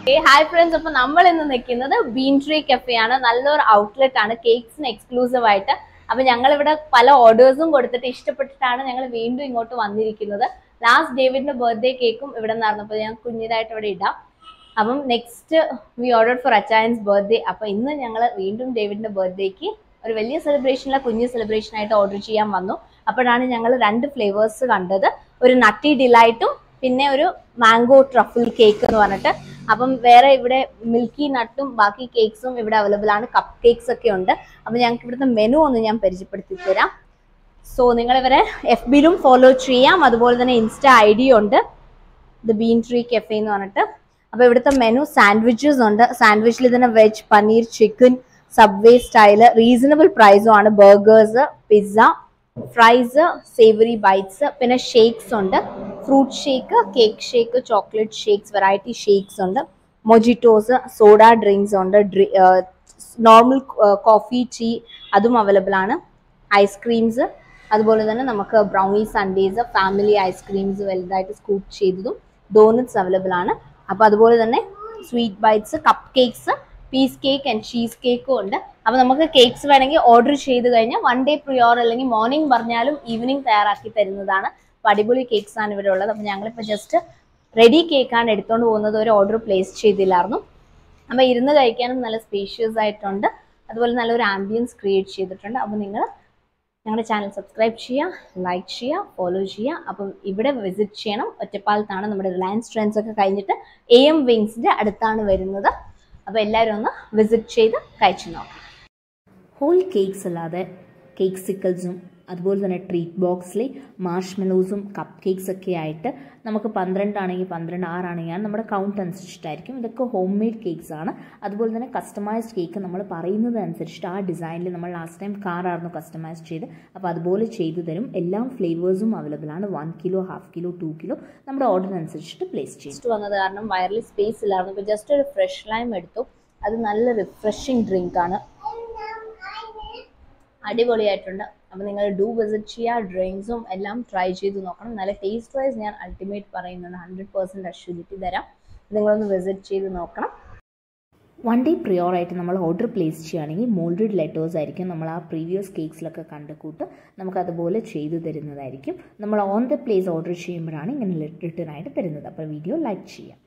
hi friends അപ്പൊ നമ്മൾ ഇന്ന് നിൽക്കുന്നത് ബീൻ ട്രീ കഫേ ആണ് നല്ലൊരു ഔട്ട്ലെറ്റ് ആണ് കേക്ക്സിന് എക്സ്ക്ലൂസീവ് ആയിട്ട് അപ്പൊ ഞങ്ങൾ ഇവിടെ പല ഓർഡേഴ്സും കൊടുത്തിട്ട് ഇഷ്ടപ്പെട്ടിട്ടാണ് ഞങ്ങൾ വീണ്ടും ഇങ്ങോട്ട് വന്നിരിക്കുന്നത് ലാസ്റ്റ് ഡേവിഡിന്റെ ബർത്ത്ഡേ കേക്കും ഇവിടെ നിന്നായിരുന്നു അപ്പൊ ഞാൻ കുഞ്ഞിതായിട്ട് ഇവിടെ ഇടാം അപ്പം next we order for Achayans birthday അപ്പൊ ഇന്ന് ഞങ്ങൾ വീണ്ടും ഡേവിഡിന്റെ ബർത്ത്ഡേക്ക് ഒരു വലിയ സെലിബ്രേഷനിലെ കുഞ്ഞ് സെലിബ്രേഷൻ ആയിട്ട് ഓർഡർ ചെയ്യാൻ വന്നു അപ്പോഴാണ് ഞങ്ങൾ രണ്ട് ഫ്ലേവേഴ്സ് കണ്ടത് ഒരു നട്ടി ഡിലൈറ്റും പിന്നെ ഒരു മാംഗോ ട്രഫിൾ കേക്ക് എന്ന് പറഞ്ഞിട്ട് അപ്പം വേറെ ഇവിടെ മിൽക്കി നട്ടും ബാക്കി കേക്ക്സും ഇവിടെ അവൈലബിൾ ആണ് കപ്പ് കേക്ക്സ് ഒക്കെ ഉണ്ട് അപ്പം ഞങ്ങൾക്ക് ഇവിടുത്തെ മെനു ഒന്ന് ഞാൻ പരിചയപ്പെടുത്തി തരാം സോ നിങ്ങൾ ഇവരെ എഫ് ബിയിലും ഫോളോ ചെയ്യാം അതുപോലെ തന്നെ ഇൻസ്റ്റ ഐ ഡി ഉണ്ട് ദ ബീൻ ട്രീ കെഫെ എന്ന് പറഞ്ഞിട്ട് അപ്പോൾ ഇവിടുത്തെ മെനു സാൻഡ്വിച്ചസ് ഉണ്ട് സാൻഡ്വിച്ചിൽ ഇതിന് veg paneer chicken subway style reasonable പ്രൈസും ആണ് burgers pizza fries savoury bites പിന്നെ ഷേക്സ് ഉണ്ട് fruit shake cake shake chocolate shakes variety shakes ഉണ്ട് മൊജിറ്റോസ് സോഡ ഡ്രിങ്ക്സ് ഉണ്ട് നോർമൽ കോഫി ടീ അതും അവൈലബിൾ ആണ് ഐസ്ക്രീംസ് അതുപോലെ തന്നെ നമുക്ക് ബ്രൗണി സൺഡേസ് ഫാമിലി ഐസ്ക്രീംസ് വലുതായിട്ട് സ്കൂപ്പ് ചെയ്തതും ഡോനറ്റ്സ് അവൈലബിൾ ആണ് അപ്പോൾ അതുപോലെ തന്നെ sweet bites cupcakes piece cake and cheese കേക്കും ഉണ്ട് അപ്പോൾ നമുക്ക് കേക്ക്സ് വേണമെങ്കിൽ ഓർഡർ ചെയ്ത് കഴിഞ്ഞാൽ വൺ ഡേ പ്രിയോർ അല്ലെങ്കിൽ മോർണിംഗ് പറഞ്ഞാലും ഈവനിങ് തയ്യാറാക്കി തരുന്നതാണ് അപ്പോൾ അടിപൊളി കേക്ക്സ് ആണ് ഇവിടെ ഉള്ളത് അപ്പോൾ ഞങ്ങളിപ്പോൾ ജസ്റ്റ് റെഡി കേക്കാണ് എടുത്തുകൊണ്ട് പോകുന്നത് ഒരു ഓർഡർ പ്ലേസ് ചെയ്തില്ലായിരുന്നു അപ്പോൾ ഇരുന്ന് കഴിക്കാനും നല്ല സ്പേഷ്യസ് ആയിട്ടുണ്ട് അതുപോലെ നല്ലൊരു ആംബിയൻസ് ക്രിയേറ്റ് ചെയ്തിട്ടുണ്ട് അപ്പോൾ നിങ്ങൾ ഞങ്ങളുടെ ചാനൽ സബ്സ്ക്രൈബ് ചെയ്യുക ലൈക്ക് ചെയ്യുക ഫോളോ ചെയ്യുക അപ്പം ഇവിടെ വിസിറ്റ് ചെയ്യണം ഒറ്റപ്പാലത്താണ് നമ്മുടെ റിലയൻസ് ട്രെൻഡ്സ് ഒക്കെ കഴിഞ്ഞിട്ട് എ എം വിങ്സിൻ്റെ അടുത്താണ് വരുന്നത് അപ്പോൾ എല്ലാവരും ഒന്ന് വിസിറ്റ് ചെയ്ത് കഴിച്ചു നോക്കാം ഹോൾ കേക്ക്സ് അല്ലാതെ കേക്ക് സിക്കിൾസും അതുപോലെ തന്നെ ട്രീറ്റ് ബോക്സിൽ മാർഷ്മെലോസും കപ്പ് കേക്ക്സ് ഒക്കെ ആയിട്ട് നമുക്ക് പന്ത്രണ്ടാണെങ്കിൽ പന്ത്രണ്ട് ആറാണെങ്കിൽ നമ്മുടെ കൗണ്ട് അനുസരിച്ചിട്ടായിരിക്കും ഇതൊക്കെ ഹോം മെയ്ഡ് കേക്ക്സ് ആണ് അതുപോലെ തന്നെ കസ്റ്റമൈസ്ഡ് കേക്ക് നമ്മൾ പറയുന്നത് അനുസരിച്ചിട്ട് ആ ഡിസൈനിൽ നമ്മൾ ലാസ്റ്റ് ടൈം കാറായിരുന്നു കസ്റ്റമൈസ് ചെയ്ത് അപ്പോൾ അതുപോലെ ചെയ്തു തരും എല്ലാ ഫ്ലേവേഴ്സും അവൈലബിൾ ആണ് one kilo half kilo two kilo നമ്മുടെ ഓർഡർ അനുസരിച്ചിട്ട് പ്ലേസ് ചെയ്യും ജസ്റ്റ് വന്നത് കാരണം വയറിൽ സ്പേസ് ഇല്ലായിരുന്നു ഇപ്പോൾ ജസ്റ്റ് ഒരു ഫ്രഷ് ലൈം എടുത്തു അത് നല്ല റിഫ്രഷിങ് ഡ്രിങ്ക് ആണ് അടിപൊളിയായിട്ടുണ്ട് അപ്പോൾ നിങ്ങൾ ഡു വിസിറ്റ് ചെയ്യുക ഡ്രിങ്ക്സും എല്ലാം ട്രൈ ചെയ്ത് നോക്കണം നല്ല ടേസ്റ്റ് വൈസ് ഞാൻ അൾട്ടിമേറ്റ് പറയുന്നുണ്ട് ഹൺഡ്രഡ് പെർസെൻറ്റ് അഷ്യൂരിറ്റി തരാം നിങ്ങളൊന്ന് വിസിറ്റ് ചെയ്ത് നോക്കണം വൺ ഡേ പ്രിയോർ ആയിട്ട് നമ്മൾ ഓർഡർ പ്ലേസ് ചെയ്യുകയാണെങ്കിൽ മോൾഡഡ് ലെറ്റേഴ്സ് ആയിരിക്കും നമ്മൾ ആ പ്രീവിയസ് കേക്ക്സിലൊക്കെ കണ്ട കൂട്ട് നമുക്ക് അതുപോലെ ചെയ്തു തരുന്നതായിരിക്കും നമ്മൾ ഓൺ ദ പ്ലേസ് ഓർഡർ ചെയ്യുമ്പോഴാണ് ഇങ്ങനെ റിട്ടേൺ ആയിട്ട് തരുന്നത് അപ്പോൾ വീഡിയോ ലൈക്ക് ചെയ്യാം